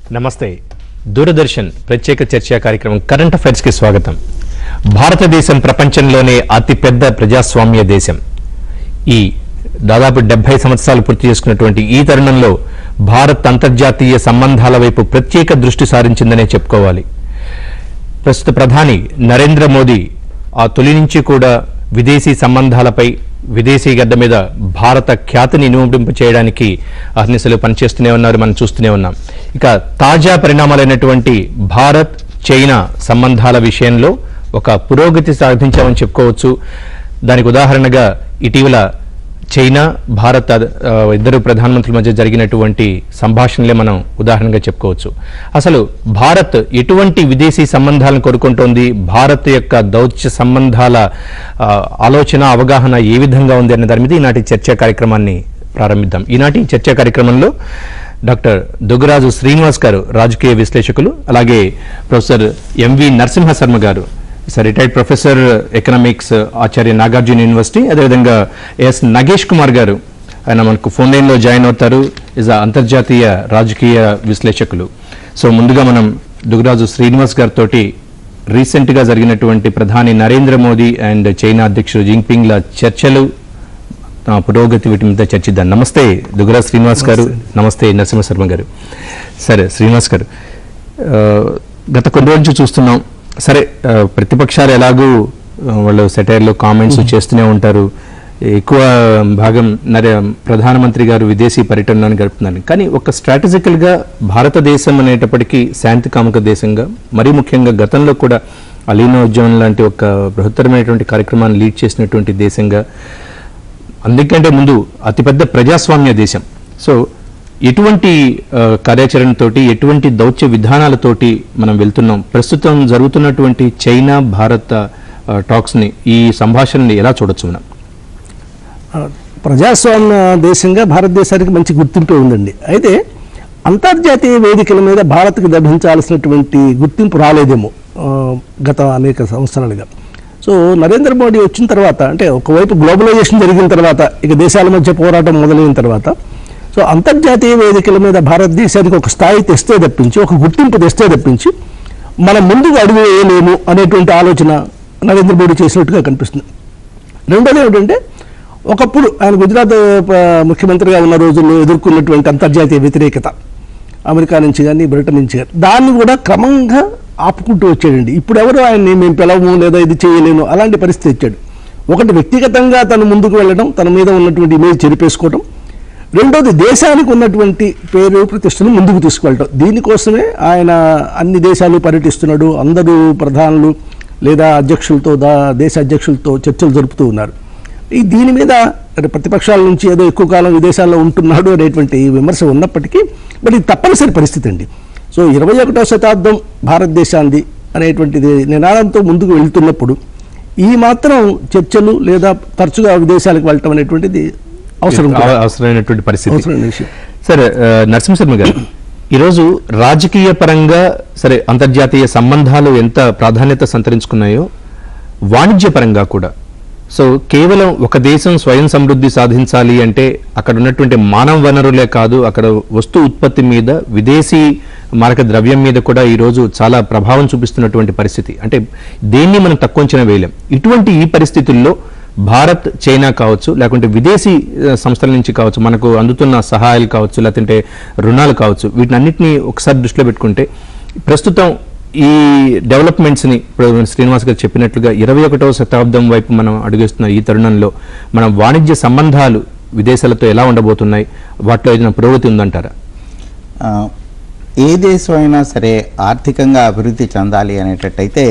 నమస్తే దూరదర్శన్ ప్రత్యేక చర్చా కార్యక్రమం కరెంట్ అఫైర్స్ కి స్వాగతం భారతదేశం ప్రపంచంలోనే అతిపెద్ద ప్రజాస్వామ్య దేశం ఈ దాదాపు డెబ్బై సంవత్సరాలు పూర్తి చేసుకున్నటువంటి ఈ తరుణంలో భారత్ అంతర్జాతీయ సంబంధాల వైపు ప్రత్యేక దృష్టి సారించిందనే చెప్పుకోవాలి ప్రస్తుత ప్రధాని నరేంద్ర మోదీ ఆ తొలి నుంచి కూడా విదేశీ సంబంధాలపై విదేశీ గడ్డ మీద భారత ఖ్యాతిని నిరూపింప చేయడానికి అహర్నిశలు పనిచేస్తూనే ఉన్నారు మనం చూస్తూనే ఉన్నాం ఇక తాజా పరిణామాలైనటువంటి భారత్ చైనా సంబంధాల విషయంలో ఒక పురోగతి సాధించామని చెప్పుకోవచ్చు దానికి ఉదాహరణగా ఇటీవల చైనా భారత్ అద- ఆ, ఇద్దరు ప్రధానమంత్రుల మధ్య జరిగినటువంటి సంభాషణలే మనం ఉదాహరణగా చెప్పుకోవచ్చు అసలు భారత్ ఎటువంటి విదేశీ సంబంధాలను కోరుకుంటోంది భారత్ యొక్క దౌత్య సంబంధాల ఆ, ఆలోచన అవగాహన ఏ విధంగా ఉంది అనే దాని మీద ఈనాటి చర్చా కార్యక్రమాన్ని ప్రారంభిద్దాం ఈనాటి చర్చా కార్యక్రమంలో డాక్టర్ దుగ్గరాజు శ్రీనివాస్ గారు రాజకీయ విశ్లేషకులు అలాగే ప్రొఫెసర్ ఎంవి నరసింహ శర్మ గారు sir retired professor economics Acharya Nagarjuna university అదేవిధంగా ఎస్ నగేష్ కుమార్ గారు ఆయన మనకు ఫోన్ లైన్లో జాయిన్ అవుతారు ఇస్ అంతర్జాతీయ రాజకీయ విశ్లేషకులు సో ముందుగా మనం దుగరాజు శ్రీనివాస్ గారితో రీసెంట్గా జరిగినటువంటి ప్రధాని నరేంద్ర మోదీ అండ్ చైనా అధ్యక్షుడు జింగ్పింగ్ల చర్చలు ఆ, పురోగతి వీటి మీద చర్చిద్దాం నమస్తే దుగరాజ్ శ్రీనివాస్ గారు నమస్తే నరసింహ శర్మ గారు సరే శ్రీనివాస్ గారు ఆ, గత కొన్ని రోజుల నుంచి చూస్తున్నాం సరే ఆ, ప్రతిపక్షాలు ఎలాగూ ఆ, వాళ్ళు సెటైర్లు కామెంట్స్ చేస్తూనే ఉంటారు ఎక్కువ భాగం నరే ప్రధానమంత్రి గారు విదేశీ పర్యటనలోని గడుపుతున్నారు కానీ ఒక స్ట్రాటజికల్ గా భారతదేశం అనేటప్పటికీ శాంతి కాముక దేశంగా మరీ ముఖ్యంగా గతంలో కూడా అలీన ఉద్యమం లాంటి ఒక బృహత్తరమైనటువంటి కార్యక్రమాన్ని లీడ్ చేసినటువంటి దేశంగా అందుకంటే ముందు అతిపెద్ద ప్రజాస్వామ్య దేశం సో ఎటువంటి ఆ, కార్యాచరణతోటి ఎటువంటి దౌత్య విధానాలతోటి మనం వెళ్తున్నాం ప్రస్తుతం జరుగుతున్నటువంటి చైనా భారత ఆ, టాక్స్ ని ఈ సంభాషణని ఎలా చూడొచ్చు మనం ప్రజాస్వామ్య దేశంగా భారతదేశానికి మంచి గుర్తింపే ఉందండి అయితే అంతర్జాతీయ వేదికల మీద భారత్కు లభించాల్సినటువంటి గుర్తింపు రాలేదేమో ఆ, గత అనేక సంవత్సరాలుగా సో నరేంద్ర మోడీ వచ్చిన తర్వాత అంటే ఒకవైపు గ్లోబలైజేషన్ జరిగిన తర్వాత ఇక దేశాల మధ్య పోరాటం మొదలైన తర్వాత సో అంతర్జాతీయ వేదికల మీద భారతదేశానికి ఒక స్థాయి తెస్తే తప్పించి ఒక గుర్తింపు తెస్తే తప్పించి మనం ముందుకు అడుగు వేయలేము అనేటువంటి ఆలోచన నరేంద్ర మోడీ చేసినట్టుగా కనిపిస్తుంది రెండోది ఏమిటంటే ఒకప్పుడు ఆయన గుజరాత్ ప- ముఖ్యమంత్రిగా ఉన్న రోజుల్లో ఎదుర్కొన్నటువంటి అంతర్జాతీయ వ్యతిరేకత అమెరికా నుంచి కానీ బ్రిటన్ నుంచి కానీ దాన్ని కూడా క్రమంగా ఆపుకుంటూ వచ్చాడండి ఇప్పుడు ఎవరు ఆయన్ని మేము పిలవము లేదా ఇది చేయలేము అలాంటి పరిస్థితి వచ్చాడు ఒకటి వ్యక్తిగతంగా తను ముందుకు వెళ్ళడం తన మీద ఉన్నటువంటి ఇమేజ్ చెరిపేసుకోవడం రెండోది దేశానికి ఉన్నటువంటి పేరు ప్రతిష్టను ముందుకు తీసుకువెళ్ళటం దీనికోసమే ఆయన అన్ని దేశాలు పర్యటిస్తున్నాడు అందరూ ప్రధానులు లేదా అధ్యక్షులతో దా దేశ అధ్యక్షులతో చర్చలు జరుపుతూ ఉన్నారు ఈ దీని మీద అంటే ప్రతిపక్షాల నుంచి ఏదో ఎక్కువ కాలం విదేశాల్లో ఉంటున్నాడు అనేటువంటి విమర్శ ఉన్నప్పటికీ బట్ ఇది తప్పనిసరి పరిస్థితి అండి సో ఇరవై ఒకటో శతాబ్దం భారతదేశాంది అనేటువంటిది నినాదంతో ముందుకు వెళ్తున్నప్పుడు ఈ మాత్రం చర్చలు లేదా తరచుగా విదేశాలకు వెళ్ళటం అనేటువంటిది అవసరం కూడా. అవ- అవసరమైనటువంటి పరిస్థితి అవసరమైన విషయం సరే ఆ, నరసింహశర్మ గారు ఈరోజు రాజకీయ పరంగా సరే అంతర్జాతీయ సంబంధాలు ఎంత ప్రాధాన్యత సంతరించుకున్నాయో వాణిజ్య పరంగా కూడా సో కేవలం ఒక దేశం స్వయం సమృద్ధి సాధించాలి అంటే అక్కడ ఉన్నటువంటి మానవ వనరులే కాదు అక్కడ వస్తు ఉత్పత్తి మీద విదేశీ మారక ద్రవ్యం మీద కూడా ఈరోజు చాలా ప్రభావం చూపిస్తున్నటువంటి పరిస్థితి అంటే దేన్ని మనం తక్కువ అంచనా వేయలేం ఇటువంటి ఈ పరిస్థితుల్లో భారత్ చైనా కావచ్చు లేకుంటే విదేశీ ఆ, సంస్థల నుంచి కావచ్చు మనకు అందుతున్న సహాయాలు కావచ్చు లేకుంటే రుణాలు కావచ్చు వీటినన్నిటిని ఒకసారి దృష్టిలో పెట్టుకుంటే ప్రస్తుతం ఈ డెవలప్మెంట్స్ ని ఇప్పుడు శ్రీనివాస్ గారు చెప్పినట్లుగా ఇరవై ఒకటవ శతాబ్దం వైపు మనం అడుగుస్తున్న ఈ తరుణంలో మన వాణిజ్య సంబంధాలు విదేశాలతో ఎలా ఉండబోతున్నాయి వాటిలో ఏదైనా పురోగతి ఉందంటారా ఆ, ఏ దేశం అయినా సరే ఆర్థికంగా అభివృద్ధి చెందాలి అనేటట్టయితే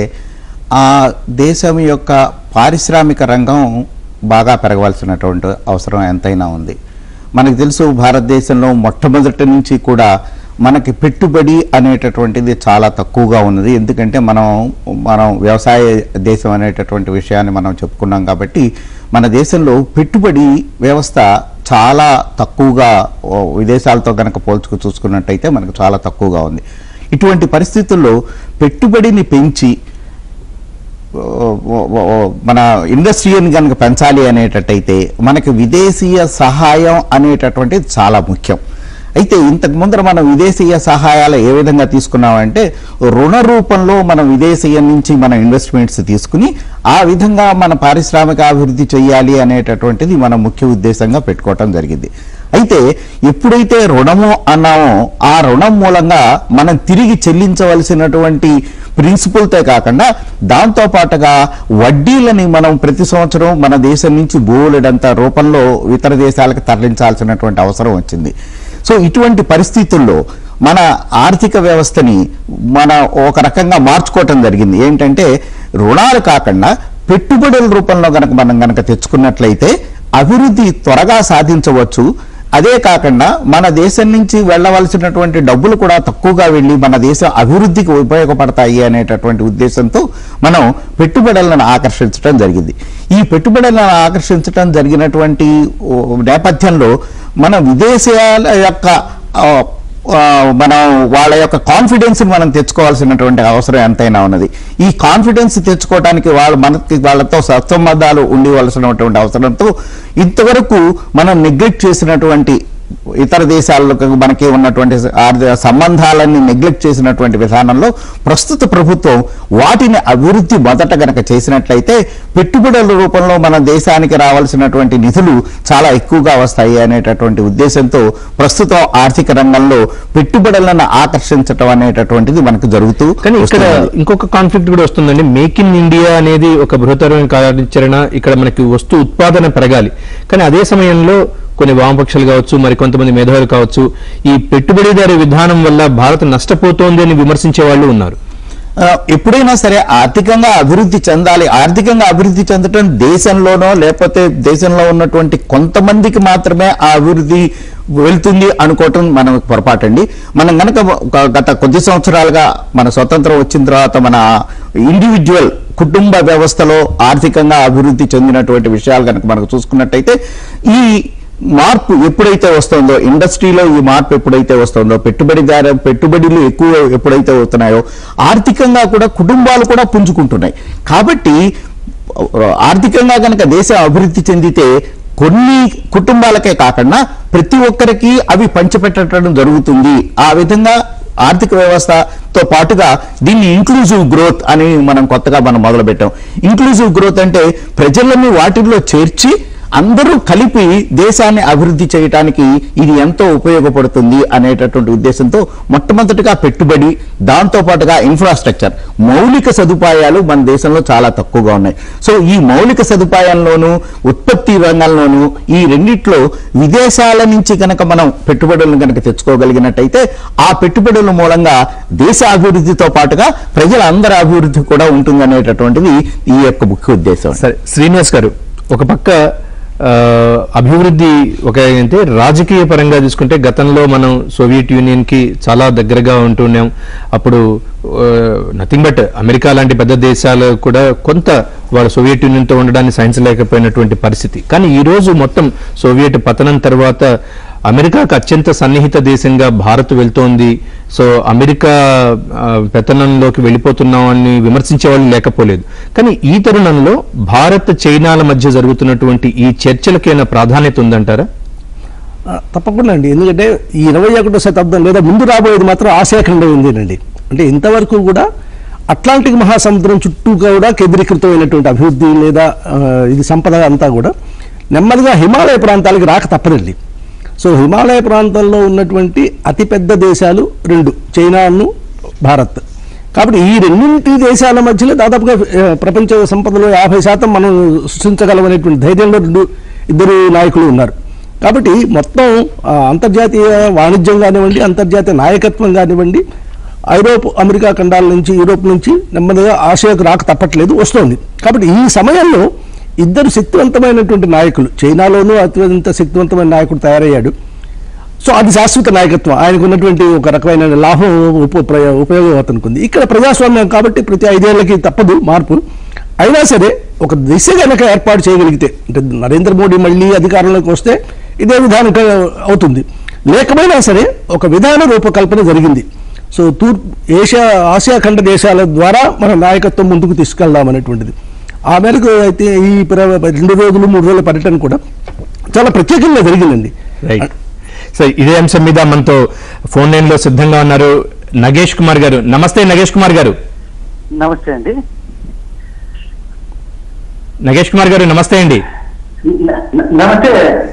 ఆ దేశం యొక్క పారిశ్రామిక రంగం బాగా పెరగవలసినటువంటి అవసరం ఎంతైనా ఉంది మనకు తెలుసు భారతదేశంలో మొట్టమొదటి నుంచి కూడా మనకి పెట్టుబడి అనేటటువంటిది చాలా తక్కువగా ఉన్నది ఎందుకంటే మనం మనం వ్యవసాయ దేశం అనేటటువంటి విషయాన్ని మనం చెప్పుకున్నాం కాబట్టి మన దేశంలో పెట్టుబడి వ్యవస్థ చాలా తక్కువగా ఓ, విదేశాలతో కనుక పోల్చుకు చూసుకున్నట్టయితే మనకు చాలా తక్కువగా ఉంది ఇటువంటి పరిస్థితుల్లో పెట్టుబడిని పెంచి ఓ, ఓ, ఓ, మన ఇండస్ట్రీని కనుక పెంచాలి అనేటట్టయితే మనకి విదేశీయ సహాయం అనేటటువంటిది చాలా ముఖ్యం అయితే ఇంతకు ముందర మనం విదేశీయ సహాయాలు ఏ విధంగా తీసుకున్నామంటే రుణ రూపంలో మనం విదేశీయం నుంచి మన ఇన్వెస్ట్మెంట్స్ తీసుకుని ఆ విధంగా మన పారిశ్రామిక అభివృద్ధి చేయాలి అనేటటువంటిది మన ముఖ్య ఉద్దేశంగా పెట్టుకోవటం జరిగింది అయితే ఎప్పుడైతే రుణము అన్నామో ఆ రుణం మూలంగా మనం తిరిగి చెల్లించవలసినటువంటి ప్రిన్సిపల్తో కాకుండా దాంతో పాటుగా వడ్డీలని మనం ప్రతి సంవత్సరం మన దేశం నుంచి బోలెడంత రూపంలో ఇతర దేశాలకు తరలించాల్సినటువంటి అవసరం వచ్చింది సో ఇటువంటి పరిస్థితుల్లో మన ఆర్థిక వ్యవస్థని మన ఒక రకంగా మార్చుకోవటం జరిగింది ఏంటంటే రుణాలు కాకుండా పెట్టుబడుల రూపంలో గనక మనం గనక తెచ్చుకున్నట్లయితే అభివృద్ధి త్వరగా సాధించవచ్చు అదే కాకుండా మన దేశం నుంచి వెళ్ళవలసినటువంటి డబ్బులు కూడా తక్కువగా వెళ్ళి మన దేశం అభివృద్ధికి ఉపయోగపడతాయి అనేటటువంటి ఉద్దేశంతో మనం పెట్టుబడులను ఆకర్షించడం జరిగింది ఈ పెట్టుబడులను ఆకర్షించడం జరిగినటువంటి ఓ, నేపథ్యంలో మన విదేశాల యొక్క ఆ, ఆ, మనం వాళ్ళ యొక్క కాన్ఫిడెన్స్ మనం తెచ్చుకోవాల్సినటువంటి అవసరం ఎంతైనా ఉన్నది ఈ కాన్ఫిడెన్స్ తెచ్చుకోవడానికి వాళ్ళు మనకి వాళ్ళతో సత్సంబంధాలు ఉండవలసినటువంటి అవసరంతో ఇంతవరకు మనం నెగ్లెక్ట్ చేసినటువంటి ఇతర దేశాలకు మనకి ఉన్నటువంటి ఆర్థిక సంబంధాలన్నీ నెగ్లెక్ట్ చేసినటువంటి విధానంలో ప్రస్తుత ప్రభుత్వం వాటిని అభివృద్ధి మొదట గనక చేసినట్లయితే పెట్టుబడుల రూపంలో మన దేశానికి రావాల్సినటువంటి నిధులు చాలా ఎక్కువగా వస్తాయి అనేటటువంటి ఉద్దేశంతో ప్రస్తుతం ఆర్థిక రంగంలో పెట్టుబడులను ఆకర్షించటం అనేటటువంటిది మనకు జరుగుతూ కానీ ఇక్కడ వస్తున్నది. ఇంకొక కాన్ఫ్లిక్ట్ కూడా వస్తుందండి మేక్ ఇన్ ఇండియా అనేది ఒక బృహత్తరమైన కార్యాచరణ ఇక్కడ మనకి వస్తు ఉత్పాదన పెరగాలి కానీ అదే సమయంలో కొన్ని వామపక్షాలు కావచ్చు మరి కొంతమంది మేధావులు కావచ్చు ఈ పెట్టుబడిదారీ విధానం వల్ల భారత్ నష్టపోతోంది అని విమర్శించే వాళ్ళు ఉన్నారు ఆ, ఎప్పుడైనా సరే ఆర్థికంగా అభివృద్ధి చెందాలి ఆర్థికంగా అభివృద్ధి చెందటం దేశంలోనో లేకపోతే దేశంలో ఉన్నటువంటి కొంతమందికి మాత్రమే ఆ అభివృద్ధి వెళ్తుంది అనుకోవటం మనం పొరపాటండి మనం గనక ఒక గత కొద్ది సంవత్సరాలుగా మన స్వతంత్రం వచ్చిన తర్వాత మన ఇండివిజువల్ కుటుంబ వ్యవస్థలో ఆర్థికంగా అభివృద్ధి చెందినటువంటి విషయాలు కనుక మనకు చూసుకున్నట్టయితే ఈ మార్పు ఎప్పుడైతే వస్తుందో ఇండస్ట్రీలో ఈ మార్పు ఎప్పుడైతే వస్తుందో పెట్టుబడిదారు పెట్టుబడులు ఎక్కువ ఎప్పుడైతే అవుతున్నాయో ఆర్థికంగా కూడా కుటుంబాలు కూడా పుంజుకుంటున్నాయి కాబట్టి ఆర్థికంగా కనుక దేశం అభివృద్ధి చెందితే కొన్ని కుటుంబాలకే కాకుండా ప్రతి ఒక్కరికి అవి పంచిపెట్టడం జరుగుతుంది ఆ విధంగా ఆర్థిక వ్యవస్థతో పాటుగా దీన్ని ఇంక్లూజివ్ గ్రోత్ అని మనం కొత్తగా మనం మొదలు పెట్టాం ఇంక్లూజివ్ గ్రోత్ అంటే ప్రజలని వాటిల్లో చేర్చి అందరూ కలిపి దేశాన్ని అభివృద్ధి చేయటానికి ఇది ఎంతో ఉపయోగపడుతుంది అనేటటువంటి ఉద్దేశంతో మొట్టమొదటిగా పెట్టుబడి దాంతో పాటుగా ఇన్ఫ్రాస్ట్రక్చర్ మౌలిక సదుపాయాలు మన దేశంలో చాలా తక్కువగా ఉన్నాయి సో ఈ మౌలిక సదుపాయాల్లోనూ ఉత్పత్తి రంగంలోనూ ఈ రెండిట్లో విదేశాల నుంచి కనుక మనం పెట్టుబడులను కనుక తెచ్చుకోగలిగినట్టయితే ఆ పెట్టుబడుల మూలంగా దేశ అభివృద్ధితో పాటుగా ప్రజల అందరి అభివృద్ధి కూడా ఉంటుందనేటటువంటిది ఈ యొక్క ముఖ్య ఉద్దేశం సరే శ్రీనివాస్ గారు ఒక పక్క ఆ, అభివృద్ధి ఒక అంటే రాజకీయ పరంగా తీసుకుంటే గతంలో మనం సోవియట్ యూనియన్ కి చాలా దగ్గరగా ఉంటున్నాం అప్పుడు నథింగ్ బట్ అమెరికా లాంటి పెద్ద దేశాలు కూడా కొంత వాళ్ళ సోవియట్ యూనియన్ తో ఉండడాన్ని సహించలేకపోయినటువంటి పరిస్థితి కానీ ఈ రోజు మొత్తం సోవియట్ పతనం తర్వాత అమెరికాకు అత్యంత సన్నిహిత దేశంగా భారత్ వెళ్తోంది సో అమెరికా ఆ, పెత్తనంలోకి వెళ్ళిపోతున్నాం అని విమర్శించే వాళ్ళు లేకపోలేదు కానీ ఈ తరుణంలో భారత్ చైనాల మధ్య జరుగుతున్నటువంటి ఈ చర్చలకైనా ప్రాధాన్యత ఉందంటారా ఆ, తప్పకుండా అండి ఎందుకంటే ఈ ఇరవై ఒకటో శతాబ్దం లేదా ముందు రాబోయేది మాత్రం ఆసియాఖండం ఉందేనండి అంటే ఇంతవరకు కూడా అట్లాంటిక్ మహాసముద్రం చుట్టూ కూడా కేంద్రీకృతమైనటువంటి అభివృద్ధి లేదా ఆ, ఇది సంపద అంతా కూడా నెమ్మదిగా హిమాలయ ప్రాంతాలకు రాక తప్పదండి సో హిమాలయ ప్రాంతంలో ఉన్నటువంటి అతిపెద్ద దేశాలు రెండు చైనాను భారత్ కాబట్టి ఈ రెండింటి దేశాల మధ్యలో దాదాపుగా ఆ, ప్రపంచ సంపదలో యాభై శాతం మనం సృష్టించగలమనేటువంటి ధైర్యంలో రెండు ఇద్దరు నాయకులు ఉన్నారు కాబట్టి మొత్తం ఆ, అంతర్జాతీయ వాణిజ్యం కానివ్వండి అంతర్జాతీయ నాయకత్వం కానివ్వండి ఐరోప్ అమెరికా ఖండాల నుంచి యూరోప్ నుంచి నెమ్మదిగా ఆసియాకు రాక తప్పట్లేదు వస్తోంది కాబట్టి ఈ సమయంలో ఇద్దరు శక్తివంతమైనటువంటి నాయకులు చైనాలోనూ అత్యంత శక్తివంతమైన నాయకుడు తయారయ్యాడు సో అది శాశ్వత నాయకత్వం ఆయనకు ఉన్నటువంటి ఒక రకమైన లాభం ఉప ప్ర- ఉపయోగం అతనికి ఉంది ఇక్కడ ప్రజాస్వామ్యం కాబట్టి ప్రతి ఐదేళ్లకి తప్పదు మార్పు అయినా సరే ఒక దిశ కనుక ఏర్పాటు చేయగలిగితే అంటే నరేంద్ర మోడీ మళ్ళీ అధికారంలోకి వస్తే ఇదే విధానం క- అవుతుంది లేకపోయినా సరే ఒక విధాన రూపకల్పన జరిగింది సో తూర్పు ఏషియా ఆసియా ఖండ దేశాల ద్వారా మన నాయకత్వం ముందుకు తీసుకెళ్దాం అనేటువంటిది ఆ మేరకు అయితే ఈ ప్ర- రెండు రోజులు మూడు రోజుల పర్యటన కూడా చాలా ప్రత్యేకంగా జరిగిందండి రైట్ సో ఇదే అంశం మీద మనతో ఫోన్ లైన్ లో సిద్ధంగా ఉన్నారు నగేష్ కుమార్ గారు నమస్తే నగేష్ కుమార్ గారు నమస్తే అండి నగేష్ కుమార్ గారు నమస్తే అండి న- న- నమస్తే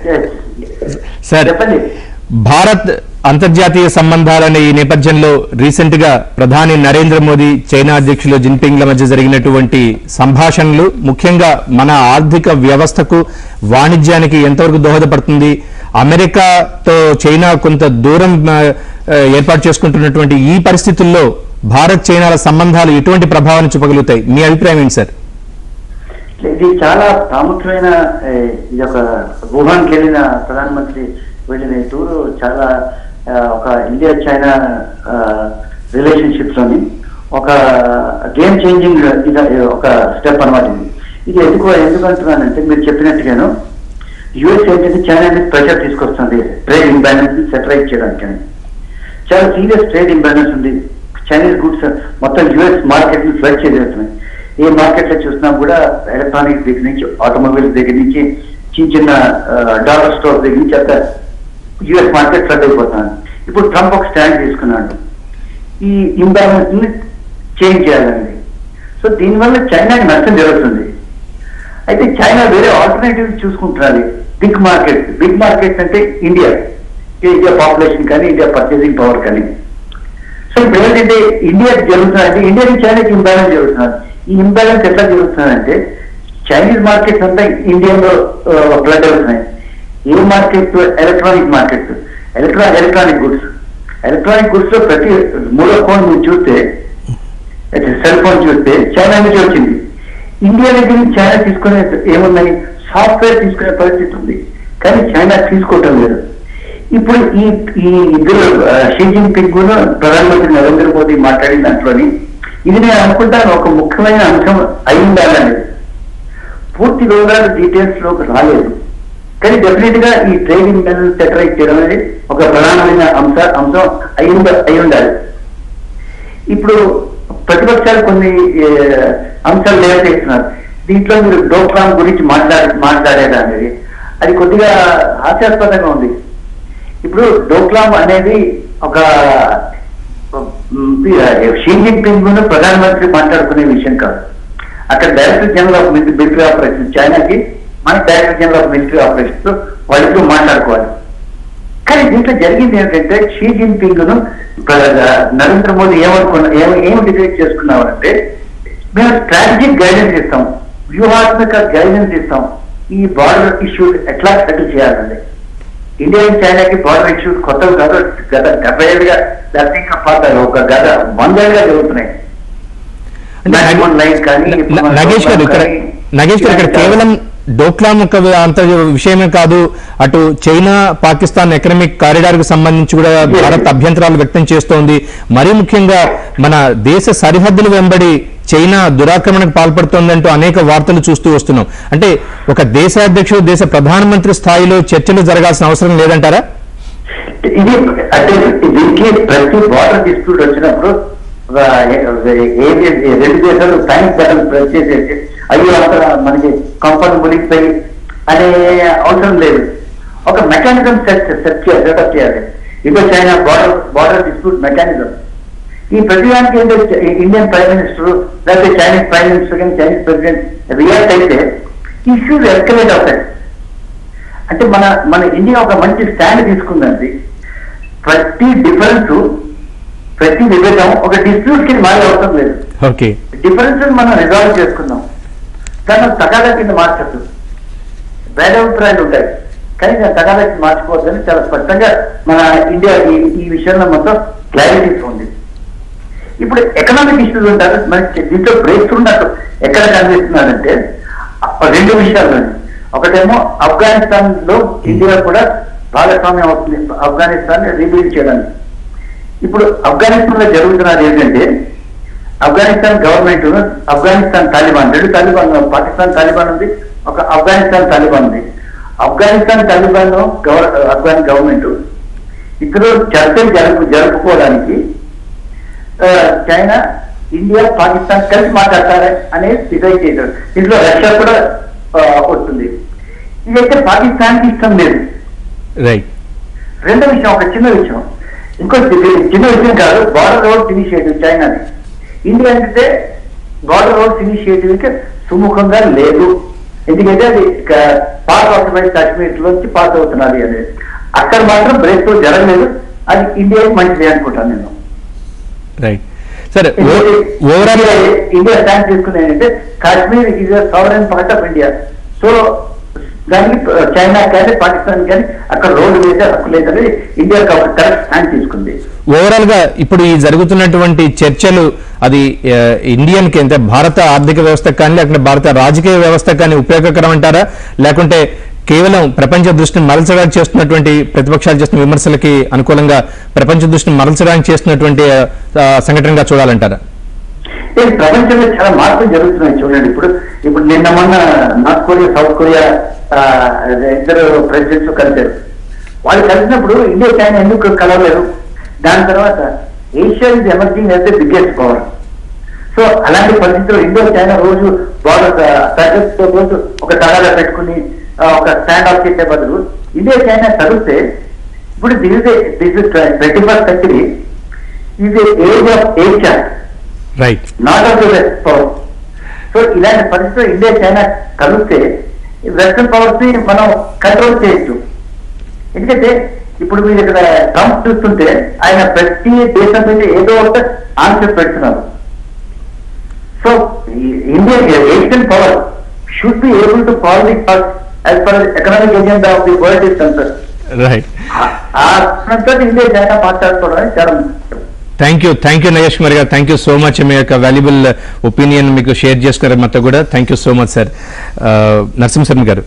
సార్ చెప్పండి భారత్ అంతర్జాతీయ సంబంధాలనే ఈ నేపథ్యంలో రీసెంట్ గా ప్రధాని నరేంద్ర మోదీ చైనా అధ్యక్షులు జిన్పింగ్ల మధ్య జరిగినటువంటి సంభాషణలు ముఖ్యంగా మన ఆర్థిక వ్యవస్థకు వాణిజ్యానికి ఎంతవరకు దోహదపడుతుంది అమెరికాతో చైనా కొంత దూరం ఆ, ఆ, ఏర్పాటు చేసుకుంటున్నటువంటి ఈ పరిస్థితుల్లో భారత్ చైనాల సంబంధాలు ఎటువంటి ప్రభావాన్ని చూపగలుగుతాయి మీ అభిప్రాయం ఏంటి సార్ ఇది చాలా ప్రాముఖ్యమైన ఏ, ఇది ఒక వుహాన్కి వెళ్ళిన ప్రధానమంత్రి వెళ్ళిన ఈ టూరు చాలా ఆ, ఒక ఇండియా చైనా రిలేషన్షిప్స్ లోని ఒక గేమ్ చేంజింగ్ ఇది ఒక స్టెప్ అన్నమాట ఇది ఇది ఎందుకు ఎందుకు అంటున్నానంటే మీరు చెప్పినట్టుగాను యుఎస్ ఏంటంటే చైనా మీద ప్రెషర్ తీసుకొస్తుంది ట్రేడ్ ఇంబ్యాలెన్స్ సెటరైట్ చేయడానికి చాలా సీరియస్ ట్రేడ్ ఇంబ్యాలెన్స్ ఉంది చైనీస్ గుడ్స్ మొత్తం యుఎస్ మార్కెట్ ని ఫ్లడ్ చేసేస్తున్నాయి ఏ మార్కెట్ లో చూసినా కూడా ఎలక్ట్రానిక్స్ దగ్గర నుంచి ఆటోమొబైల్స్ దగ్గర నుంచి చిన్న చిన్న డాలర్ స్టోర్ దగ్గర నుంచి అంతా యుఎస్ మార్కెట్ ఫ్లడ్ అయిపోతున్నాను ఇప్పుడు ట్రంప్ ఒక స్టాండ్ తీసుకున్నాడు ఈ ఇంబ్యాలెన్స్ ని చేంజ్ చేయాలండి సో దీనివల్ల చైనాకి నష్టం జరుగుతుంది అయితే చైనా వేరే ఆల్టర్నేటివ్ చూసుకుంటున్నది బిగ్ మార్కెట్ బిగ్ మార్కెట్ అంటే ఇండియా ఇండియా పాపులేషన్ కానీ ఇండియా పర్చేసింగ్ పవర్ కానీ సో ఇప్పుడు ఏంటంటే ఇండియాకి జరుగుతుందంటే ఇండియాకి చైనాకి ఇంబ్యాలెన్స్ జరుగుతున్నారు ఈ ఇంబ్యాలెన్స్ ఎట్లా జరుగుతుందంటే చైనీస్ మార్కెట్స్ అంతా ఇండియాలో ఫ్లడ్ అవుతున్నాయి ఏ మార్కెట్ ఎలక్ట్రానిక్ మార్కెట్ ఎలక్ట్రా ఎలక్ట్రానిక్ గుడ్స్ ఎలక్ట్రానిక్ గుడ్స్ లో ప్రతి మూడో ఫోన్ మీరు చూస్తే సెల్ ఫోన్ చూస్తే చైనా నుంచి వచ్చింది ఇండియా దగ్గర నుంచి చైనా తీసుకునే ఏమున్నాయి సాఫ్ట్వేర్ తీసుకునే పరిస్థితి ఉంది కానీ చైనా తీసుకోవటం లేదు ఇప్పుడు ఈ ఈ ఇద్దరు ఆ, షీ జిన్పింగ్ కూడా ప్రధానమంత్రి నరేంద్ర మోదీ మాట్లాడిన దాంట్లోని ఇది నేను అనుకుంటాను ఒక ముఖ్యమైన అంశం అయి ఉండాలనేది పూర్తి వివరాలు డీటెయిల్స్ లోకి రాలేదు కానీ డెఫినెట్ గా ఈ ట్రేడింగ్ బ్యాలెన్స్ సెటరైట్ చేయడం అనేది ఒక ప్రధానమైన అంశ అంశం అయి ఉండ- అయి ఉండాలి ఇప్పుడు ప్రతిపక్షాలు కొన్ని ఏ, అంశాలు లేవతీస్తున్నారు దీంట్లో మీరు డోక్లాం గురించి మాట్లాడి మాట్లాడేదా అనేది అది కొద్దిగా హాస్యాస్పదంగా ఉంది ఇప్పుడు డోక్లాం అనేది ఒక షీ జిన్పింగ్ ప్రధానమంత్రి మాట్లాడుకునే విషయం కాదు అక్కడ director general of military operation చైనాకి మన director general of military operations వాళ్ళిద్దరూ మాట్లాడుకోవాలి కానీ దీంట్లో జరిగింది ఏంటంటే షీ జిన్పింగ్ ను ప్ర- నరేంద్ర మోదీ ఏమనుకున్నా ఏం ఏం డిసైడ్ చేసుకున్నామంటే మేము స్ట్రాటజిక్ గైడెన్స్ ఇస్తాం వ్యూహాత్మక గైడెన్స్ ఇస్తాం ఈ బార్డర్ ఇష్యూ ఎట్లా సెటిల్ చేయాలండి ఇండియా చైనాకి బార్డర్ ఇష్యూస్ కొత్తవి కాదు గత డెబ్బై ఏళ్ళుగా లేకపోతే ఇంకా పాత ఒక గత వందేళ్ళుగా జరుగుతున్నాయి అంటే Maximum line కానీ న- ఇప్పుడు మన నగేష్ గారు ఇక్కడ కానీ నగేష్ గారు ఇక్కడ ఇలాంటి కేవలం డోక్లాం ఒక అంత విషయమే కాదు అటు చైనా పాకిస్తాన్ ఎకనామిక్ కారిడార్ కు సంబంధించి కూడా భారత్ అభ్యంతరాలు వ్యక్తం చేస్తోంది మరీ ముఖ్యంగా మన దేశ సరిహద్దులు వెంబడి చైనా దురాక్రమణకు పాల్పడుతోందంటూ అనేక వార్తలు చూస్తూ వస్తున్నాం అంటే ఒక దేశ అధ్యక్షుడు దేశ ప్రధానమంత్రి స్థాయిలో చర్చలు జరగాల్సిన అవసరం లేదంటారా ఇది అంటే దీనికి ప్రతి బార్డర్ డిస్ప్యూట్ వచ్చినప్పుడు ఆ, ఏ- ఏది రెండు దేశాలు టైం బటన్ ప్రెస్ చేసేసి అయ్యో అక్కడ మనకి కంపెనీ మునిగిపోయి అనే అవసరం లేదు ఒక మెకానిజం సెట్ సెట్ సెటప్ చేయాలి ఇదో China border border dispute mechanism ఈ ప్రతిదానికి ఏంటంటే ఇండియన్ ప్రైమ్ మినిస్టర్ లేకపోతే చైనీస్ ప్రైమ్ మినిస్టర్ కానీ చైనీస్ ప్రెసిడెంట్ రియాక్ట్ అయితే ఇష్యూస్ ఎస్కలేట్ అవుతాయి అంటే మన మన ఇండియా ఒక మంచి స్టాండ్ తీసుకుందండి ప్రతి డిఫరెన్స్ ప్రతి విభేదం ఒక డిస్ప్యూట్ కింద మారే అవసరం లేదు ఓకే డిఫరెన్స్ మనం రిజాల్వ్ చేసుకుందాం దాన్ని తగాదా కింద మార్చద్దు భేదాభిప్రాయాలు ఉంటాయి కానీ దాన్ని తగాదా కింద మార్చుకోవద్దని చాలా స్పష్టంగా మన ఇండియా ఈ ఈ విషయంలో మొత్తం క్లారిటీ ఉంది ఇప్పుడు ఎకనామిక్ ఇష్యూస్ ఉంటారు మనకి దీంట్లో బ్రేక్ త్రూ నాకు ఎక్కడ కనిపిస్తున్నారంటే ఆ రెండు విషయాలు ఒకటేమో ఆఫ్ఘనిస్తాన్ లో ఇండియా కూడా భాగస్వామ్యం అవుతుంది ఆఫ్ఘనిస్తాన్ రీబిల్డ్ చేయడానికి ఇప్పుడు ఆఫ్ఘనిస్తాన్ లో జరుగుతున్నది ఏంటంటే ఆఫ్ఘనిస్తాన్ గవర్నమెంట్ ఆఫ్ఘనిస్తాన్ తాలిబాన్ రెండు తాలిబాన్ పాకిస్తాన్ తాలిబాన్ ఉంది ఒక ఆఫ్ఘనిస్తాన్ తాలిబాన్ ఉంది ఆఫ్ఘనిస్తాన్ తాలిబాన్ గవర్ ఆఫ్ఘన్ గవర్నమెంట్ ఇద్దరు చర్చలు జరుపు జరుపుకోవడానికి ఆ, చైనా ఇండియా పాకిస్తాన్ కలిసి మాట్లాడతారా అనేది డిసైడ్ చేశారు దీంట్లో రష్యా కూడా ఆ, వస్తుంది ఇదైతే పాకిస్తాన్కి ఇష్టం లేదు రైట్ రెండో విషయం ఒక చిన్న విషయం ఇంకో చి- చిన్న విషయం కాదు బార్డర్ రోడ్స్ ఇనిషియేటివ్ చైనాది ఇండియా అంటే బార్డర్ రోడ్స్ ఇనిషియేటివ్ కి సుముఖంగా లేదు ఎందుకంటే అది పాస్ ఆక్యుపైడ్ కాశ్మీర్ లోంచి పాస్ అవుతున్నది అనేది అక్కడ మాత్రం బ్రేక్ త్రూ జరగలేదు అది ఇండియాకి మంచిది అనుకుంటాను నేను రైట్ సరే ఓవరాల్ ఇండియా ఇండియా స్టాండ్ తీసుకుంది ఏంటంటే Kashmir is sovereign part of India so దానికి చైనా కానీ పాకిస్తాన్ కానీ అక్కడ రోడ్డు వేసే హక్కు లేదని ఇండియా కరెక్ట్ స్టాండ్ తీసుకుంది ఓవరాల్ గా ఇప్పుడు ఈ జరుగుతున్నటువంటి చర్చలు అది ఆ, ఇండియన్ కి అంటే భారత ఆర్థిక వ్యవస్థ కానీ లేకుంటే భారత రాజకీయ వ్యవస్థ కానీ ఉపయోగకరం అంటారా లేకుంటే కేవలం ప్రపంచ దృష్టిని మరల్చడానికి చేస్తున్నటువంటి ప్రతిపక్షాలు చేస్తున్న విమర్శలకి అనుకూలంగా ప్రపంచ దృష్టిని మరల్చడానికి చేస్తున్నటువంటి ఆ, సంఘటనగా చూడాలంటారా ఈ ప్రపంచంలో చాలా మార్పులు జరుగుతున్నాయి చూడండి ఇప్పుడు ఇప్పుడు నిన్న మొన్న నార్త్ కొరియా సౌత్ కొరియా ఆ, ఇద్దరు ప్రెసిడెంట్స్ కలిశారు వాళ్ళు కలిసినప్పుడు ఇండియా చైనా ఎందుకు కలవలేదు దాని తర్వాత Asia is emerging as the biggest power so అలాంటి పరిస్థితుల్లో ఇండియా చైనా రోజు బార్డర్ తో రోజు ఒక తగాదా పెట్టుకుని ఆ, ఒక స్టాండ్ ఆఫ్ చేసే బదులు ఇండియా చైనా కలిస్తే ఇప్పుడు this this twenty first century is age of Asia right not of the west power so ఇలాంటి పరిస్థితుల్లో ఇండియా చైనా కలిస్తే వెస్టర్న్ పవర్స్ ని మనం కంట్రోల్ చేయొచ్చు ఎందుకంటే ఇప్పుడు మీరు ఇక్కడ ట్రంప్ చూస్తుంటే ఆయన ప్రతి దేశం మీద ఏదో ఒక ఆన్సర్ పెడుతున్నారు so India Asian power should be able to follow the as per economic agenda of the world is concern right ఆ కోణంతో ఇండియా చైనా మాట్లాడుకోవడం అనేది చాలా ముఖ్యం thank you thank you Nagesh Kumar garu thank you so much మీ యొక్క valuable opinion మీకు share చేసుకున్నారు మొత్తం కూడా thank you so much sir Narasimha Sharma garu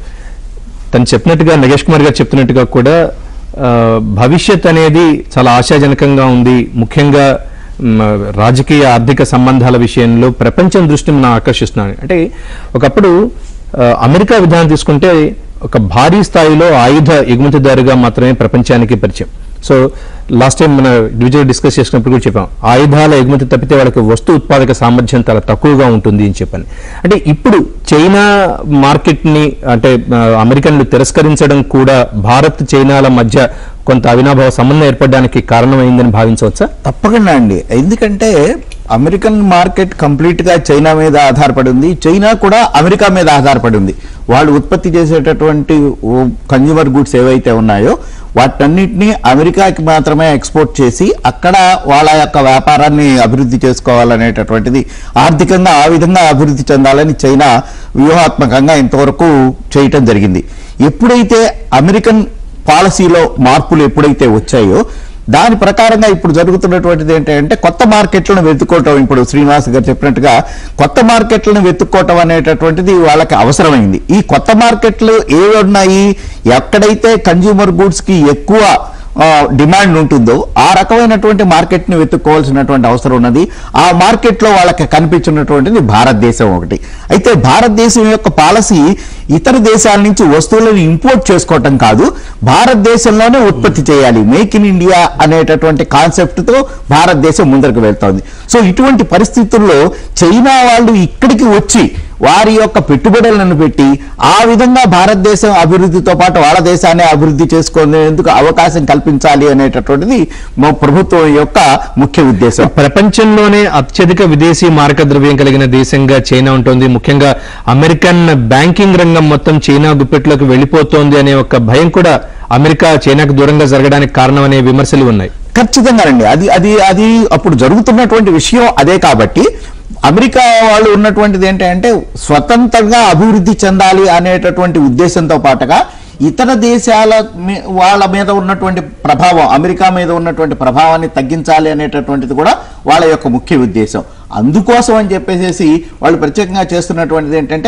తను చెప్పినట్టుగా నగేష్ కుమార్ గారు చెప్తున్నట్టుగా కూడా ఆ, భవిష్యత్ అనేది చాలా ఆశాజనకంగా ఉంది ముఖ్యంగా మ్, రాజకీయ ఆర్థిక సంబంధాల విషయంలో ప్రపంచం దృష్టిని మనం ఆకర్షిస్తున్నాను అంటే ఒకప్పుడు ఆ, అమెరికా విధానం తీసుకుంటే ఒక భారీ స్థాయిలో ఆయుధ ఎగుమతిదారుగా మాత్రమే ప్రపంచానికి పరిచయం సో లాస్ట్ టైం మన డివిజన్ డిస్కస్ చేసినప్పుడు కూడా చెప్పాం ఆయుధాల ఎగుమతి తప్పితే వాళ్ళకి వస్తు ఉత్పాదక సామర్థ్యం చాలా తక్కువగా ఉంటుంది అని చెప్పని అంటే ఇప్పుడు చైనా మార్కెట్ ని అంటే ఆ, అమెరికన్లు తిరస్కరించడం కూడా భారత్ చైనాల మధ్య కొంత అవినాభావ సంబంధం ఏర్పడడానికి కారణమైందని భావించవచ్చా తప్పకుండా అండి ఎందుకంటే అమెరికన్ మార్కెట్ కంప్లీట్ గా చైనా మీద ఆధారపడి ఉంది చైనా కూడా అమెరికా మీద ఆధారపడి ఉంది వాళ్ళు ఉత్పత్తి చేసేటటువంటి కన్జ్యూమర్ గుడ్స్ ఏవైతే ఉన్నాయో వాటన్నిటిని అమెరికాకి మాత్రమే ఎక్స్పోర్ట్ చేసి అక్కడ వాళ్ళ యొక్క వ్యాపారాన్ని అభివృద్ధి చేసుకోవాలనేటటువంటిది ఆర్థికంగా ఆ విధంగా అభివృద్ధి చెందాలని చైనా వ్యూహాత్మకంగా ఇంతవరకు చేయటం జరిగింది ఎప్పుడైతే అమెరికన్ పాలసీలో మార్పులు ఎప్పుడైతే వచ్చాయో దాని ప్రకారంగా ఇప్పుడు జరుగుతున్నటువంటిది ఏంటంటే కొత్త మార్కెట్లను వెతుక్కోవటం ఇప్పుడు శ్రీనివాస్ గారు చెప్పినట్టుగా కొత్త మార్కెట్లను వెతుక్కోవటం అనేటటువంటిది వాళ్ళకి అవసరమైంది ఈ కొత్త మార్కెట్లు ఏవి ఉన్నాయి ఎక్కడైతే కన్జ్యూమర్ గూడ్స్ కి ఎక్కువ ఆ, డిమాండ్ ఉంటుందో ఆ రకమైనటువంటి మార్కెట్ ని వెతుక్కోవాల్సినటువంటి అవసరం ఉన్నది ఆ మార్కెట్ లో వాళ్ళకి కనిపించినటువంటిది భారతదేశం ఒకటి అయితే భారతదేశం యొక్క పాలసీ ఇతర దేశాల నుంచి వస్తువులను ఇంపోర్ట్ చేసుకోవటం కాదు భారతదేశంలోనే ఉత్పత్తి చేయాలి మేక్ ఇన్ ఇండియా అనేటటువంటి కాన్సెప్ట్ తో భారతదేశం ముందరకు వెళ్తోంది సో ఇటువంటి పరిస్థితుల్లో చైనా వాళ్ళు ఇక్కడికి వచ్చి వారి యొక్క పెట్టుబడులను పెట్టి ఆ విధంగా భారతదేశం అభివృద్ధితో పాటు వాళ్ళ దేశాన్ని అభివృద్ధి చేసుకునేందుకు అవకాశం కల్పించాలి అనేటటువంటిది మా ప్రభుత్వం యొక్క ముఖ్య ఉద్దేశం ప్రపంచంలోనే అత్యధిక విదేశీ మారక ద్రవ్యం కలిగిన దేశంగా చైనా ఉంటుంది ముఖ్యంగా అమెరికన్ బ్యాంకింగ్ రంగం మొత్తం చైనా గుప్పెట్లోకి వెళ్ళిపోతోంది అనే ఒక భయం కూడా అమెరికా చైనాకు దూరంగా జరగడానికి కారణం అనే విమర్శలు ఉన్నాయి ఖచ్చితంగానండి అది అది అది అప్పుడు జరుగుతున్నటువంటి విషయం అదే కాబట్టి అమెరికా వాళ్ళు ఉన్నటువంటిది ఏంటంటే స్వతంత్రంగా అభివృద్ధి చెందాలి అనేటటువంటి ఉద్దేశంతో పాటుగా ఇతర దేశాల మీ- వాళ్ళ మీద ఉన్నటువంటి ప్రభావం అమెరికా మీద ఉన్నటువంటి ప్రభావాన్ని తగ్గించాలి అనేటటువంటిది కూడా వాళ్ళ యొక్క ముఖ్య ఉద్దేశం అందుకోసం అని చెప్పేసి వాళ్ళు ప్రత్యేకంగా చేస్తున్నటువంటిది ఏంటంటే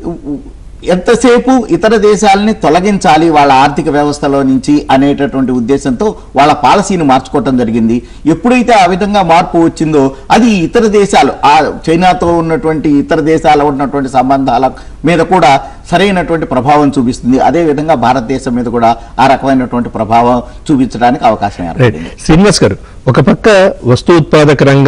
ఎంతసేపు ఇతర దేశాలని తొలగించాలి వాళ్ళ ఆర్థిక వ్యవస్థలో నుంచి అనేటటువంటి ఉద్దేశంతో వాళ్ళ పాలసీని మార్చుకోవటం జరిగింది ఎప్పుడైతే ఆ విధంగా మార్పు వచ్చిందో అది ఇతర దేశాలు ఆ చైనాతో ఉన్నటువంటి ఇతర దేశాల ఉన్నటువంటి సంబంధాల మీద కూడా సరైనటువంటి ప్రభావం చూపిస్తుంది అదే విధంగా భారతదేశం మీద కూడా ఆ రకమైనటువంటి ప్రభావం చూపించడానికి అవకాశం రైట్ ఏర్పడింది శ్రీనివాస్ గారు ఒక పక్క వస్తు ఉత్పాదక రంగం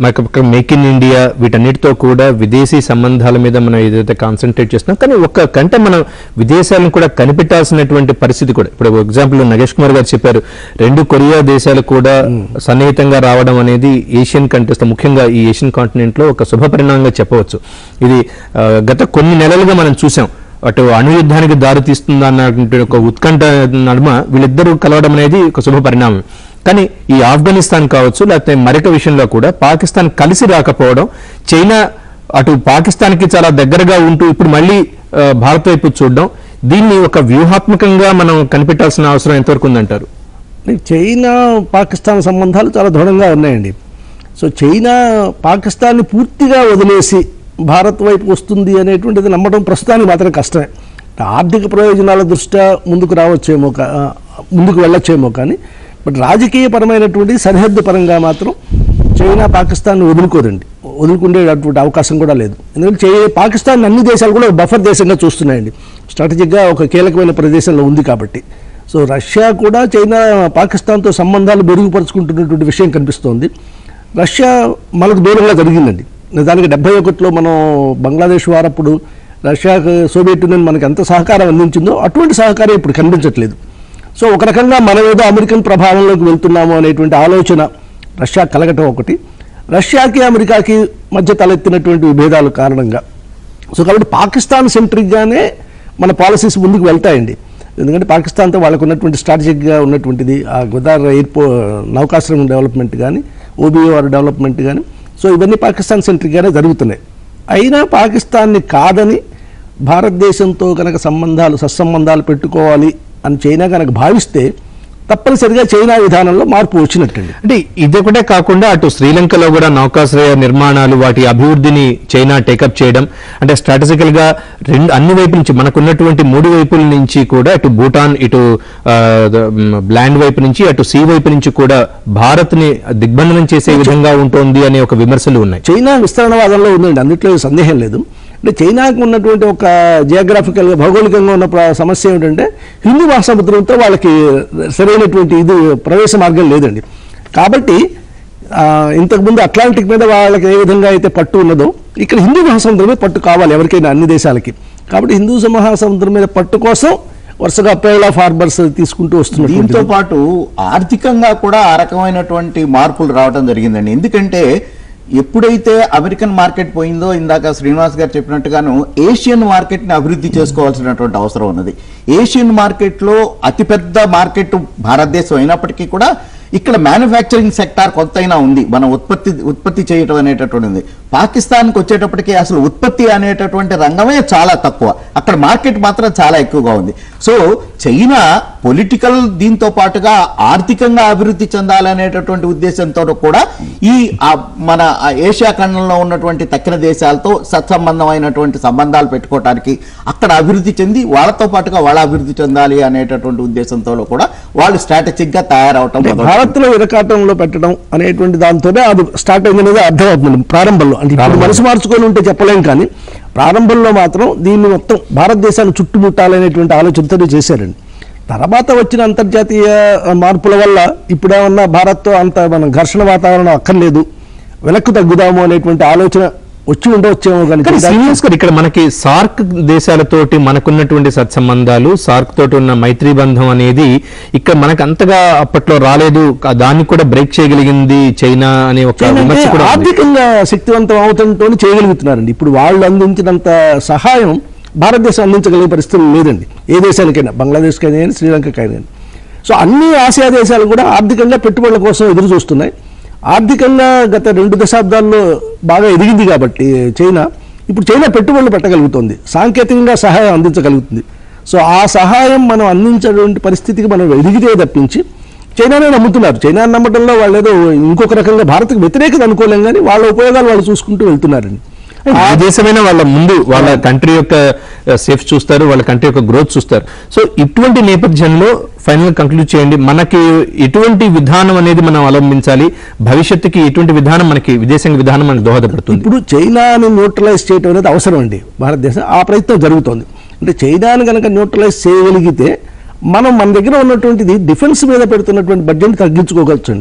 మరి మేక్ ఇన్ ఇండియా వీటన్నిటితో కూడా విదేశీ సంబంధాల మీద మనం ఏదైతే కాన్సన్ట్రేట్ చేస్తున్నాం కానీ ఒక్క కంటే మనం విదేశాలను కూడా కనిపెట్టాల్సినటువంటి పరిస్థితి కూడా ఇప్పుడు ఎగ్జాంపుల్ నగేష్ కుమార్ గారు చెప్పారు రెండు కొరియా దేశాలు కూడా సన్నిహితంగా రావడం అనేది ఏషియన్ కంట్రీస్ ముఖ్యంగా ఈ ఏషియన్ కాంటినెంట్ లో ఒక శుభ పరిణామంగా చెప్పవచ్చు ఇది ఆ, గత కొన్ని నెలలుగా మనం చూసాం అటు అణుయుద్ధానికి దారి తీస్తుందా అన్నటువంటి ఒక ఉత్కంఠ నడుమ వీళ్ళిద్దరూ కలవడం అనేది ఒక శుభ పరిణామం కానీ ఈ ఆఫ్ఘనిస్తాన్ కావచ్చు లేకపోతే మరొక విషయంలో కూడా పాకిస్తాన్ కలిసి రాకపోవడం చైనా అటు పాకిస్తాన్కి చాలా దగ్గరగా ఉంటూ ఇప్పుడు మళ్ళీ ఆ, భారత్ వైపు చూడడం దీన్ని ఒక వ్యూహాత్మకంగా మనం కనిపెట్టాల్సిన అవసరం ఎంతవరకు ఉందంటారు అంటే చైనా పాకిస్తాన్ సంబంధాలు చాలా దృఢంగా ఉన్నాయండి సో చైనా పాకిస్తాన్ని పూర్తిగా వదిలేసి భారత్ వైపు వస్తుంది అనేటువంటిది నమ్మడం ప్రస్తుతానికి మాత్రం కష్టమే ఆర్థిక ప్రయోజనాల దృష్ట్యా ముందుకు రావచ్చేమో కా- ఆ, ముందుకు వెళ్ళొచ్చేమో కానీ బట్ రాజకీయపరమైనటువంటి సరిహద్దు పరంగా మాత్రం చైనా పాకిస్తాన్ వదులుకోదండి వదులుకునేటటువంటి అవకాశం కూడా లేదు ఎందుకంటే చై- పాకిస్తాన్ అన్ని దేశాలు కూడా బఫర్ దేశంగా చూస్తున్నాయండి స్ట్రాటజిక్గా ఒక కీలకమైన ప్రదేశంలో ఉంది కాబట్టి సో రష్యా కూడా చైనా పాకిస్తాన్తో సంబంధాలు మెరుగుపరుచుకుంటున్నటువంటి విషయం కనిపిస్తోంది రష్యా మనకు దూరంగా జరిగిందండి నిజానికి డెబ్బై ఒకటిలో మనం బంగ్లాదేశ్ వారప్పుడు రష్యా సోవియట్ యూనియన్ మనకి ఎంత సహకారం అందించిందో అటువంటి సహకారం ఇప్పుడు కనిపించట్లేదు సో ఒక రకంగా మనం ఏదో అమెరికన్ ప్రభావంలోకి వెళ్తున్నాము అనేటువంటి ఆలోచన రష్యా కలగటం ఒకటి రష్యాకి అమెరికాకి మధ్య తలెత్తినటువంటి విభేదాల కారణంగా సో కాబట్టి పాకిస్తాన్ సెంట్రిక్గానే మన పాలసీస్ ముందుకు వెళ్తాయండి ఎందుకంటే పాకిస్తాన్తో వాళ్ళకు ఉన్నటువంటి స్ట్రాటజిక్గా ఉన్నటువంటిది ఆ గుదార్ ఎయిర్పో నౌకాశ్రమం డెవలప్మెంట్ కానీ ఓబీఓఆర్ డెవలప్మెంట్ కానీ సో ఇవన్నీ పాకిస్తాన్ సెంట్రిక్గానే జరుగుతున్నాయి అయినా పాకిస్తాన్ని కాదని భారతదేశంతో కనుక సంబంధాలు సత్సంబంధాలు పెట్టుకోవాలి అని చైనా కనుక భావిస్తే తప్పనిసరిగా చైనా విధానంలో మార్పు వచ్చినట్టండి అంటే ఇదొకటే కాకుండా అటు శ్రీలంకలో కూడా నౌకాశ్రయ నిర్మాణాలు వాటి అభివృద్ధిని చైనా టేకప్ చేయడం అంటే స్ట్రాటజికల్ గా రెండు అన్ని వైపు నుంచి మనకున్నటువంటి మూడు వైపుల నుంచి కూడా ఇటు భూటాన్ ఇటు ఆ, ద- మ్, ల్యాండ్ వైపు నుంచి అటు సీ వైపు నుంచి కూడా భారత్ ని దిగ్బంధనం చేసే విధంగా ఉంటుంది అనే ఒక విమర్శలు ఉన్నాయి చైనా విస్తరణవాదంలో ఉందండి అన్నిట్లో సందేహం లేదు అంటే చైనాకు ఉన్నటువంటి ఒక జియోగ్రాఫికల్గా భౌగోళికంగా ఉన్న ప్ర- సమస్య ఏమిటంటే హిందూ మహాసముద్రంతో వాళ్ళకి సరైనటువంటి ఇది ప్రవేశ మార్గం లేదండి కాబట్టి ఆ, ఇంతకుముందు అట్లాంటిక్ మీద వాళ్ళకి ఏ విధంగా అయితే పట్టు ఉన్నదో ఇక్కడ హిందూ మహాసముద్రం మీద పట్టు కావాలి ఎవరికైనా అన్ని దేశాలకి కాబట్టి హిందూ మహాసముద్రం మీద పట్టు కోసం వరుసగా పేల్ ఆఫ్ హార్బర్స్ తీసుకుంటూ వస్తున్నారు దీంతో పాటు ఆర్థికంగా కూడా ఆ రకమైనటువంటి మార్పులు రావడం జరిగిందండి ఎందుకంటే ఎప్పుడైతే అమెరికన్ మార్కెట్ పోయిందో ఇందాక శ్రీనివాస్ గారు చెప్పినట్టుగాను ఏషియన్ మార్కెట్ ని అభివృద్ధి చేసుకోవాల్సినటువంటి అవసరం ఉన్నది ఏషియన్ మార్కెట్ లో అతిపెద్ద మార్కెట్ భారతదేశం అయినప్పటికీ కూడా ఇక్కడ మ్యానుఫ్యాక్చరింగ్ సెక్టార్ కొంతైనా ఉంది మనం ఉత్పత్తి ఉత్పత్తి చేయటం అనేటటువంటిది పాకిస్తాన్కి వచ్చేటప్పటికి అసలు ఉత్పత్తి అనేటటువంటి రంగమే చాలా తక్కువ అక్కడ మార్కెట్ మాత్రం చాలా ఎక్కువగా ఉంది సో చైనా పొలిటికల్ దీంతో పాటుగా ఆర్థికంగా అభివృద్ధి చెందాలనేటటువంటి ఉద్దేశంతో కూడా ఈ ఆ మన ఆ ఏషియా ఖండంలో ఉన్నటువంటి తక్కిన దేశాలతో సత్సంబంధమైనటువంటి సంబంధాలు పెట్టుకోవటానికి అక్కడ అభివృద్ధి చెంది వాళ్ళతో పాటుగా వాళ్ళ అభివృద్ధి చెందాలి అనేటటువంటి ఉద్దేశంతో కూడా వాళ్ళు స్ట్రాటజిక్ గా తయారవటం మొదలు భారత్లో ఇరకాటంలో పెట్టడం అనేటువంటి దాంతోనే అది స్టార్ట్ అయింది అనేది అర్థమవుతుంది ప్రారంభంలో అంటే ఇప్పుడు మనసు మార్చుకొని ఉంటే చెప్పలేం కానీ ప్రారంభంలో మాత్రం దీన్ని మొత్తం భారతదేశాన్ని చుట్టుముట్టాలనేటువంటి ఆలోచనతో చేశారండి తర్వాత వచ్చిన అంతర్జాతీయ ఆ, మార్పుల వల్ల ఇప్పుడేమన్నా భారత్తో అంత మన ఘర్షణ వాతావరణం అక్కర్లేదు వెనక్కు తగ్గుదాము అనేటువంటి ఆలోచన వచ్చి ఉండవచ్చేమో కానీ కానీ శ్రీనివాస్ గారు ఇక్కడ మనకి సార్క్ దేశాలతోటి మనకున్నటువంటి సత్సంబంధాలు సార్క్ తోటి ఉన్న మైత్రీ బంధం అనేది ఇక్కడ మనకు అంతగా అప్పట్లో రాలేదు కా- దాన్ని కూడా బ్రేక్ చేయగలిగింది చైనా అనే ఒక చైనా విమర్శ అంటే కూడా ఉంది. ఆర్థికంగా శక్తివంతం అవటంతో చేయగలుగుతున్నారండి ఇప్పుడు వాళ్ళు అందించినంత సహాయం భారతదేశం అందించగలిగే పరిస్థితులు లేదండి ఏ దేశానికైనా బంగ్లాదేశ్కైనా కానీ శ్రీలంకకైనా కానీ సో అన్ని ఆసియా దేశాలు కూడా ఆర్థికంగా పెట్టుబడుల కోసం ఎదురు చూస్తున్నాయి ఆర్థికంగా గత రెండు దశాబ్దాల్లో బాగా ఎదిగింది కాబట్టి చైనా ఇప్పుడు చైనా పెట్టుబడులు పెట్టగలుగుతుంది సాంకేతికంగా సహాయం అందించగలుగుతుంది సో ఆ సహాయం మనం అందించేటువంటి పరిస్థితికి మనం ఎదిగితే తప్పించి చైనానే నమ్ముతున్నారు చైనా నమ్మటంలో వాళ్ళు ఏదో ఇంకొక రకంగా భారత్కి వ్యతిరేకత అనుకోలేం కానీ వాళ్ళ ఉపయోగాలు వాళ్ళు చూసుకుంటూ వెళ్తున్నారండి ఏ దేశమైనా వాళ్ళ ముందు వాళ్ళ కంట్రీ యొక్క సేఫ్ చూస్తారు వాళ్ళ కంట్రీ యొక్క గ్రోత్ చూస్తారు సో ఇటువంటి నేపథ్యంలో ఫైనల్ కంక్లూడ్ చేయండి మనకి ఎటువంటి విధానం అనేది మనం అవలంబించాలి భవిష్యత్తుకి ఎటువంటి విధానం మనకి విదేశాంగ విధానం మనకి దోహదపడుతుంది ఇప్పుడు చైనాని న్యూట్రలైజ్ చేయడం అనేది అవసరం అండి భారతదేశం ఆ ప్రయత్నం జరుగుతోంది అంటే చైనాని కనుక న్యూట్రలైజ్ చేయగలిగితే మనం మన దగ్గర ఉన్నటువంటిది డిఫెన్స్ మీద పెడుతున్నటువంటి బడ్జెట్ తగ్గించుకోగలచండి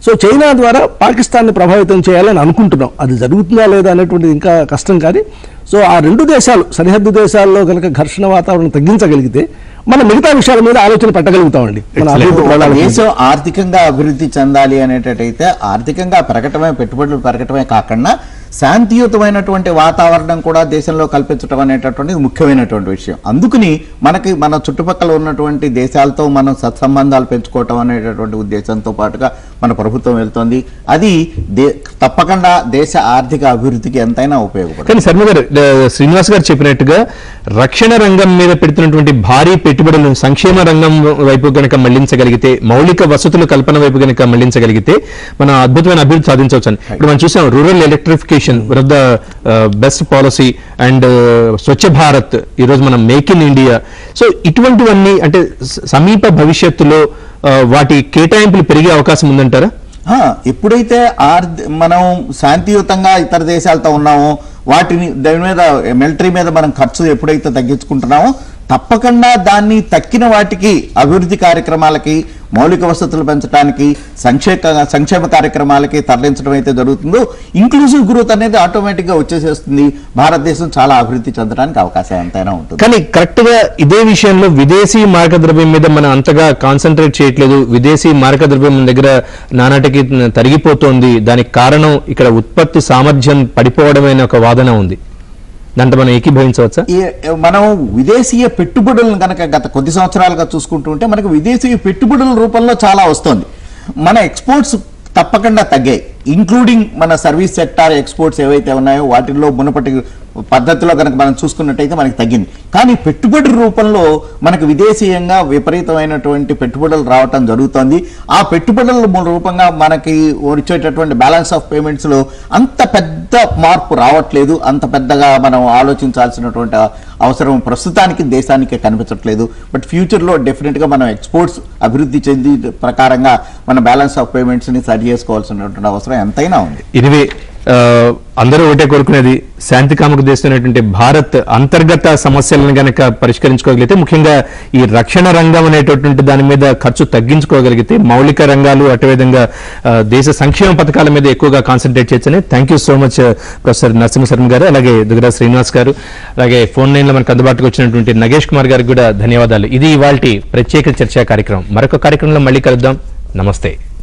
సో చైనా ద్వారా పాకిస్తాన్ని ప్రభావితం చేయాలని అనుకుంటున్నాం అది జరుగుతుందా లేదా అనేటువంటిది ఇంకా కష్టం కానీ సో ఆ రెండు దేశాలు సరిహద్దు దేశాల్లో కనుక ఘర్షణ వాతావరణం తగ్గించగలిగితే మనం మిగతా విషయాల మీద ఆలోచన పెట్టగలుగుతామండి మన Excellent. అభివృద్ధి ఒక ప్రణాళిక మీద. దేశం ఆర్థికంగా అభివృద్ధి చెందాలి అనేటట్టయితే ఆర్థికంగా పెరగటమే పెట్టుబడులు పెరగటమే కాకుండా శాంతియుతమైనటువంటి వాతావరణం కూడా దేశంలో కల్పించడం అనేటటువంటిది ముఖ్యమైనటువంటి విషయం అందుకని మనకి మన చుట్టుపక్కల ఉన్నటువంటి దేశాలతో మనం సత్సంబంధాలు పెంచుకోవటం అనేటటువంటి ఉద్దేశంతో పాటుగా మన ప్రభుత్వం వెళ్తోంది అది దే తప్పకుండా దేశ ఆర్థిక అభివృద్ధికి ఎంతైనా ఉపయోగపడుతుంది కానీ శర్మ గారు ఆ, శ్రీనివాస్ గారు చెప్పినట్టుగా రక్షణ రంగం మీద పెడుతున్నటువంటి భారీ పెట్టుబడులను సంక్షేమ రంగం వైపు గనక మళ్లించగలిగితే మౌలిక వసతుల కల్పన వైపు గనక మళ్లించగలిగితే మన అద్భుతమైన అభివృద్ధి సాధించవచ్చు అని ఇప్పుడు మనం చూసాం rural electrification one of the best policy and Swachh Bharat ఈరోజు మనం మేక్ ఇన్ ఇండియా సో ఇటువంటివన్నీ అంటే స- సమీప భవిష్యత్తులో ఆ, వాటి కేటాయింపులు పెరిగే అవకాశం ఉందంటారా ఆ, ఎప్పుడైతే ఆర్థ మనం శాంతియుతంగా ఇతర దేశాలతో ఉన్నామో వాటిని దాని మీద మిలిటరీ మీద మనం ఖర్చు ఎప్పుడైతే తగ్గించుకుంటున్నామో తప్పకుండా దాన్ని తక్కిన వాటికి అభివృద్ధి కార్యక్రమాలకి మౌలిక వసతులు పెంచడానికి సంక్షేమ సంక్షేమ కార్యక్రమాలకి తరలించడం అయితే జరుగుతుందో ఇంక్లూజివ్ గ్రోత్ అనేది ఆటోమేటిక్ గా వచ్చేసేస్తుంది భారతదేశం చాలా అభివృద్ధి చెందడానికి అవకాశం ఎంతైనా ఉంటుంది కానీ కరెక్ట్ గా ఇదే విషయంలో విదేశీ మారక ద్రవ్యం మీద మనం అంతగా కాన్సన్ట్రేట్ చేయట్లేదు విదేశీ మారక ద్రవ్యం మన దగ్గర నానాటికి తరిగిపోతోంది దానికి కారణం ఇక్కడ ఉత్పత్తి సామర్థ్యం పడిపోవడమైన ఒక వాదన ఉంది దాంట్లో మనం ఏకీభవించవచ్చా ఈ- మనం విదేశీయ పెట్టుబడులను కనుక గత కొద్ది సంవత్సరాలుగా చూసుకుంటూ ఉంటే మనకు విదేశీయ పెట్టుబడుల రూపంలో చాలా వస్తుంది మన ఎక్స్పోర్ట్స్ తప్పకుండా తగ్గాయి ఇంక్లూడింగ్ మన సర్వీస్ సెక్టార్ ఎక్స్పోర్ట్స్ ఏవైతే ఉన్నాయో వాటిల్లో మునపటి పద్ధతిలో కనుక మనం చూసుకున్నట్టయితే మనకి తగ్గింది కానీ పెట్టుబడి రూపంలో మనకు విదేశీయంగా విపరీతమైనటువంటి పెట్టుబడులు రావటం జరుగుతోంది ఆ పెట్టుబడుల మూల రూపంగా మనకి వచ్చేటటువంటి బ్యాలెన్స్ ఆఫ్ పేమెంట్స్ లో అంత పెద్ద మార్పు రావట్లేదు అంత పెద్దగా మనం ఆలోచించాల్సినటువంటి అవసరం ప్రస్తుతానికి దేశానికి కనిపించట్లేదు బట్ ఫ్యూచర్ లో డెఫినెట్ గా మనం ఎక్స్పోర్ట్స్ అభివృద్ధి చెంది ప్రకారంగా మన బ్యాలెన్స్ ఆఫ్ పేమెంట్స్ ని సరి చేసుకోవాల్సినటువంటి అవసరం ఎంతైనా ఉంది ఇదివే ఆ, అందరూ ఒకటే కోరుకునేది శాంతి కాముకు దేశమైనటువంటి భారత్ అంతర్గత సమస్యలను గనక పరిష్కరించుకోగలిగితే ముఖ్యంగా ఈ రక్షణ రంగం అనేటటువంటి దాని మీద ఖర్చు తగ్గించుకోగలిగితే మౌలిక రంగాలు అటువిధంగా ఆ, దేశ సంక్షేమ పథకాల మీద ఎక్కువగా కాన్సన్ట్రేట్ చేయొచ్చని thank you so much professor Narasimha Sharma garu అలాగే దుగ్గరా శ్రీనివాస్ గారు అలాగే ఫోన్ లైన్ లో మనకు అందుబాటులో వచ్చినటువంటి నగేష్ కుమార్ గారికి కూడా ధన్యవాదాలు ఇది ఇవాళ ప్రత్యేక చర్చా కార్యక్రమం మరొక కార్యక్రమంలో మళ్ళీ కలుద్దాం నమస్తే